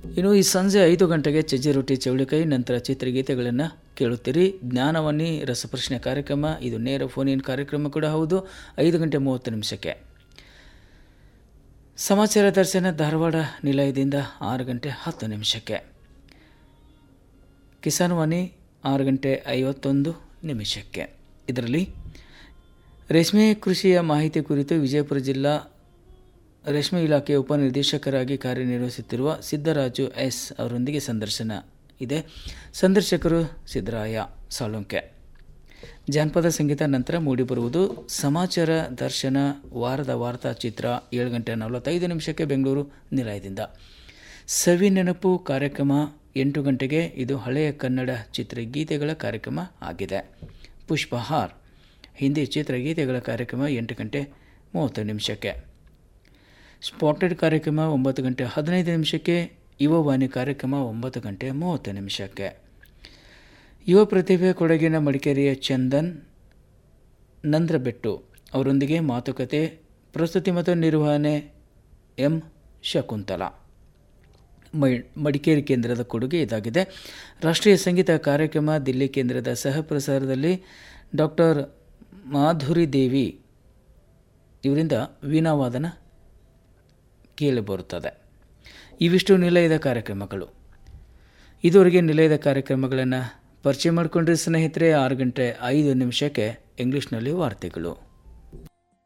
ಇನ್ನು ಈ ಸಂಜೆ ಐದು ಗಂಟೆಗೆ ಚಜ್ಜಿ ರೊಟ್ಟಿ ಚೌಳಿಕಾಯಿ ನಂತರ ಚಿತ್ರಗೀತೆಗಳನ್ನು ಕೇಳುತ್ತೀರಿ ಜ್ಞಾನವನ್ನಿ ರಸಪ್ರಶ್ನೆ ಕಾರ್ಯಕ್ರಮ ಇದು ನೇರ ಫೋನ್ ಇನ್ ಕಾರ್ಯಕ್ರಮ ಕೂಡ ಹೌದು ಐದು ಗಂಟೆ ಮೂವತ್ತು ನಿಮಿಷಕ್ಕೆ ಸಮಾಚಾರ ದರ್ಶನ ಧಾರವಾಡ ನಿಲಯದಿಂದ ಆರು ಗಂಟೆ ಹತ್ತು ನಿಮಿಷಕ್ಕೆ ಕಿಸಾನ್ ವಾಣಿ ಆರು ಗಂಟೆ ಐವತ್ತೊಂದು ನಿಮಿಷಕ್ಕೆ ಇದರಲ್ಲಿ ರೇಷ್ಮೆ ಕೃಷಿಯ ಮಾಹಿತಿ ಕುರಿತು ವಿಜಯಪುರ ಜಿಲ್ಲಾ ರೇಷ್ಮೆ ಇಲಾಖೆಯ ಉಪನಿರ್ದೇಶಕರಾಗಿ ಕಾರ್ಯನಿರ್ವಹಿಸುತ್ತಿರುವ ಸಿದ್ದರಾಜು ಎಸ್ ಅವರೊಂದಿಗೆ ಸಂದರ್ಶನ ಇದೆ ಸಂದರ್ಶಕರು ಸಿದ್ದರಾಯ ಸಾಳುಂಕೆ ಜಾನಪದ ಸಂಗೀತ ನಂತರ ಮೂಡಿಬರುವುದು ಸಮಾಚಾರ ದರ್ಶನ ವಾರದ ವಾರ್ತಾ ಚಿತ್ರ ಏಳು ಗಂಟೆ ನಲವತ್ತೈದು ನಿಮಿಷಕ್ಕೆ ಬೆಂಗಳೂರು ನಿಲಯದಿಂದ ಸವಿ ನೆನಪು ಕಾರ್ಯಕ್ರಮ ಎಂಟು ಗಂಟೆಗೆ ಇದು ಹಳೆಯ ಕನ್ನಡ ಚಿತ್ರಗೀತೆಗಳ ಕಾರ್ಯಕ್ರಮ ಆಗಿದೆ ಪುಷ್ಪಹಾರ್ ಹಿಂದಿ ಚಿತ್ರಗೀತೆಗಳ ಕಾರ್ಯಕ್ರಮ ಎಂಟು ಗಂಟೆ ಮೂವತ್ತು ನಿಮಿಷಕ್ಕೆ ಸ್ಪಾಟೆಡ್ ಕಾರ್ಯಕ್ರಮ ಒಂಬತ್ತು ಗಂಟೆ ಹದಿನೈದು ನಿಮಿಷಕ್ಕೆ ಯುವವಾಣಿ ಕಾರ್ಯಕ್ರಮ ಒಂಬತ್ತು ಗಂಟೆ ಮೂವತ್ತು ನಿಮಿಷಕ್ಕೆ ಯುವ ಪ್ರತಿಭೆ ಕೊಡಗಿನ ಮಡಿಕೇರಿಯ ಚಂದನ್ ನಂದ್ರಬೆಟ್ಟು ಅವರೊಂದಿಗೆ ಮಾತುಕತೆ ಪ್ರಸ್ತುತಿ ಮತ್ತು ನಿರ್ವಹಣೆ ಎಂ ಶಕುಂತಲಾ ಮೈ ಮಡಿಕೇರಿ ಕೇಂದ್ರದ ಕೊಡುಗೆ ಇದಾಗಿದೆ ರಾಷ್ಟ್ರೀಯ ಸಂಗೀತ ಕಾರ್ಯಕ್ರಮ ದಿಲ್ಲಿ ಕೇಂದ್ರದ ಸಹ ಪ್ರಸಾರದಲ್ಲಿ ಡಾಕ್ಟರ್ ಮಾಧುರಿ ದೇವಿ ಇವರಿಂದ ವೀಣಾವಾದನ ಕೇಳಿಬರುತ್ತದೆ ಇವಿಷ್ಟು ನಿಲಯದ ಕಾರ್ಯಕ್ರಮಗಳು ಇದುವರೆಗೆ ನಿಲಯದ ಕಾರ್ಯಕ್ರಮಗಳನ್ನು ಪರಿಚಯ ಮಾಡಿಕೊಂಡ್ರೆ ಸ್ನೇಹಿತರೆ ಆರು ಗಂಟೆ ಐದು ನಿಮಿಷಕ್ಕೆ ಇಂಗ್ಲೀಷ್ನಲ್ಲಿ ವಾರ್ತೆಗಳು